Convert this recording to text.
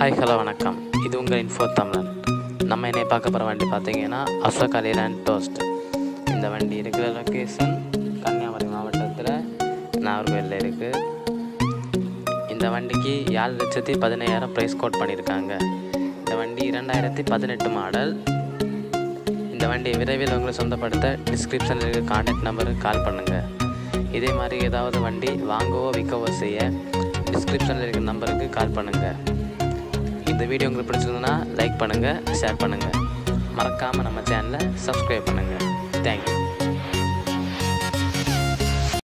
hi hello வணக்கம் இது உங்கள் இன்ஃபோ தமிழன் நம்ம என்ன பார்க்க போகிற வண்டி பார்த்தீங்கன்னா அசோகா லேண்ட் டோஸ்ட் இந்த வண்டி இருக்கிற லொக்கேஷன் கன்னியாகுமரி மாவட்டத்தில் நாகர்கோவிலில் இருக்குது இந்த வண்டிக்கு ஏழு லட்சத்தி பதினையாயிரம் ப்ரைஸ் கோட் பண்ணியிருக்காங்க இந்த வண்டி இரண்டாயிரத்தி பதினெட்டு மாடல் இந்த வண்டியை விரைவில் உங்களை சொந்தப்படுத்த டிஸ்கிரிப்ஷனில் இருக்க கான்டாக்ட் நம்பருக்கு கால் பண்ணுங்கள் இதே மாதிரி ஏதாவது வண்டி வாங்கவோ விற்கவோ செய்ய டிஸ்கிரிப்ஷனில் இருக்க நம்பருக்கு கால் பண்ணுங்கள் இந்த வீடியோ உங்களுக்கு பிடிச்சிருந்ததுன்னா லைக் பண்ணுங்கள் ஷேர் பண்ணுங்கள் மறக்காமல் நம்ம சேனலை சப்ஸ்கிரைப் பண்ணுங்கள் தேங்க்யூ